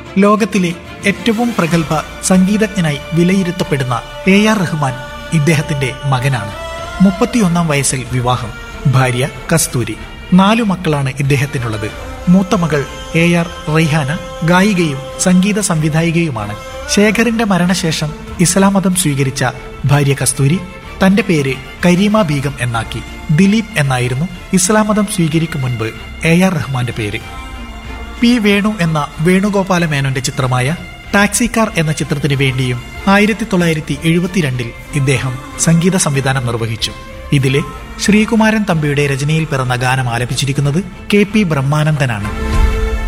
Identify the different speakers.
Speaker 1: ലോകത്തിലെ ഏറ്റവും പ്രഗത്ഭ സംഗീതജ്ഞനായി വിലയിരുത്തപ്പെടുന്ന എ ആർ റഹ്മാൻ ഇദ്ദേഹത്തിന്റെ മകനാണ് മുപ്പത്തിയൊന്നാം വയസ്സിൽ വിവാഹം ഭാര്യ കസ്തൂരി നാലു മക്കളാണ് ഇദ്ദേഹത്തിനുള്ളത് മൂത്ത മകൾ എ ആർ റൈഹാന ഗായികയും സംഗീത സംവിധായികയുമാണ് ശേഖറിന്റെ മരണശേഷം ഇസ്ലാം മതം സ്വീകരിച്ച ഭാര്യ കസ്തൂരി തന്റെ പേര് കരീമ ബീഗം എന്നാക്കി ദിലീപ് എന്നായിരുന്നു ഇസ്ലാം മതം സ്വീകരിക്കും മുൻപ് എ ആർ റഹ്മാന്റെ പേര് പി വേണു എന്ന വേണുഗോപാല മേനോന്റെ ചിത്രമായ ടാക്സിക്കാർ എന്ന ചിത്രത്തിന് വേണ്ടിയും ആയിരത്തി തൊള്ളായിരത്തി എഴുപത്തിരണ്ടിൽ ഇദ്ദേഹം സംഗീത സംവിധാനം നിർവഹിച്ചു ഇതിലെ ശ്രീകുമാരൻ തമ്പിയുടെ രചനയിൽ പിറന്ന ഗാനം ആലപിച്ചിരിക്കുന്നത് കെ പി ബ്രഹ്മാനന്ദനാണ്